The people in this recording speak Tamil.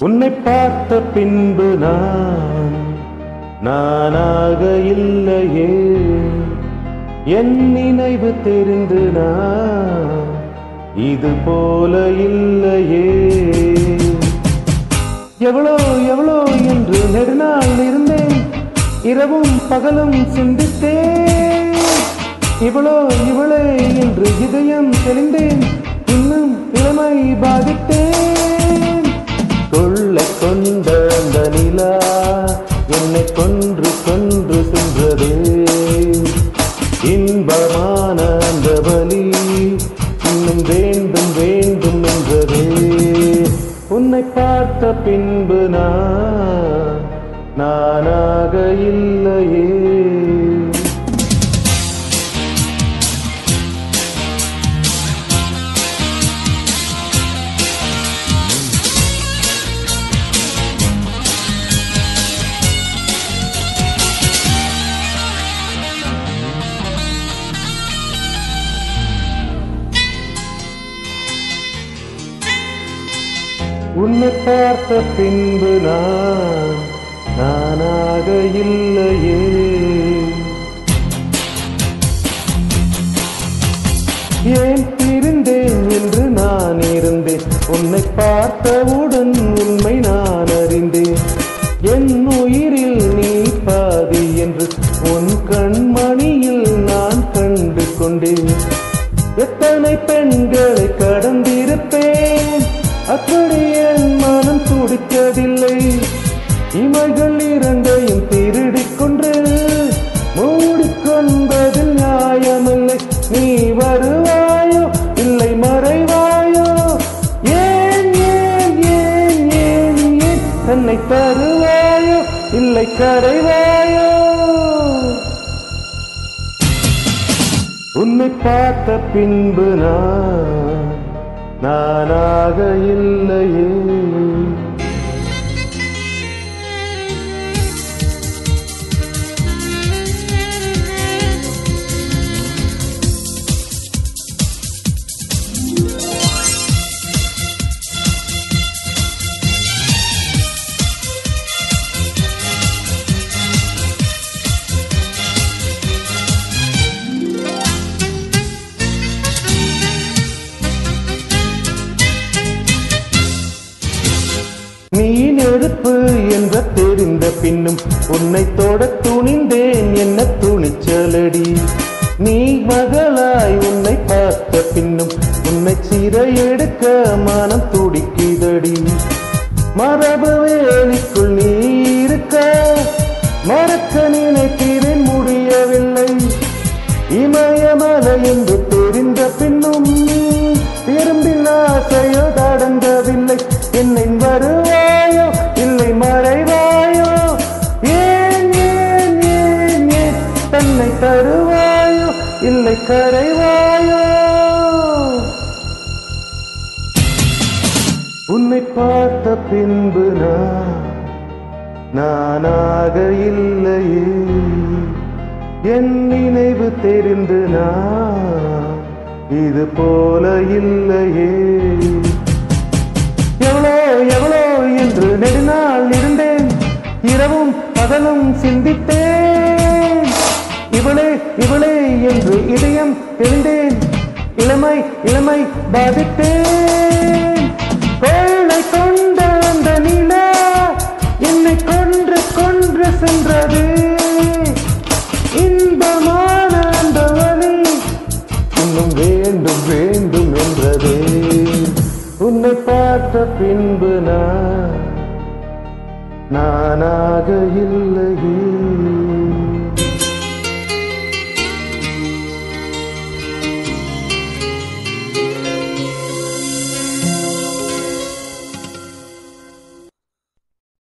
உன்னை பார்த்த பின்பு நான் நானாக இல்லையே என் நினைவு தெரிந்து நான் இது போல இல்லையே எவ்வளோ எவ்வளோ என்று நெடுநாள் இருந்தேன் இரவும் பகலும் சிந்தித்தேன் இவளோ இவளே என்று இதயம் தெளிந்தேன் இன்னும் இளமை பாதித்தேன் கொள்ள கொண்ட அந்த நிலா என்னை கொன்று கொன்று சென்றதே இன்பமான அந்த வலி இன்னும் வேண்டும் வேண்டும் என்றதே உன்னை பார்த்த பின்பு நான் நானாக இல்லையே உன்னை பார்த்த பின்பு நான் நானாக இல்லையே ஏன் இருந்தேன் என்று நான் இருந்தேன் உன்னை பார்த்தவுடன் உண்மை நான் அறிந்தேன் என் உயிரில் நீ பாதி என்று உன் கண்மணியில் நான் கண்டு கொண்டேன் எத்தனை பெண்களை கடந்திருப்பேன் அப்படி என் மனம் துடிக்கவில்லை இமைகள் இரண்டையும் திருடிக் கொண்டு மூடிக்கொன்பதில் நியாயமில்லை நீ வருவாயோ இல்லை மறைவாயோ ஏன் ஏன் ஏன் ஏன் ஏன் தன்னை தருவாயோ இல்லை கரைவாயோ உன்னை பார்த்த பின்பு நான் நானாக இல்லையே நீ நெருப்பு என்ற தெரிந்த பின்னும் உன்னை தொட துணிந்தேன் என்ன துணிச்சலடி நீ மகளாய் உன்னை பார்த்த பின்னும் உன்னை சிறை எடுக்க மனம் துடிக்குதடி மரபு வேலிக்குள் நீ இருக்க மறக்க நினைக்கிறேன் முடியவில்லை இமயமலை என்று தெரிந்த பின்னும் திரும்பில் ஆசையோ தடங்கவில்லை என்னை வருவாயோ இல்லை மறைவாயோ ஏன் ஏன் ஏன் ஏன் தன்னை தருவாயோ இல்லை கரைவாயோ உன்னை பார்த்த பின்பு நான் நானாக இல்லையே என் நினைவு தெரிந்து நான் இது போல இல்லையே எவ்வளோ எவ்வளோ என்று நெடுநாள் இருந்தேன் இரவும் பகலும் சிந்தித்தேன் இவளே இவளே என்று இதயம் தெரிந்தேன் இளமை இளமை பாதித்தேன் கொள்ளை கொண்ட அந்த நிலா என்னை கொன்று கொன்று சென்றது இன்பமான அந்த வலி இன்னும் வேண்டும் வேண்டும் என்றதே உன்னை பார்த்த பின்பு நான் நானாக இல்லையே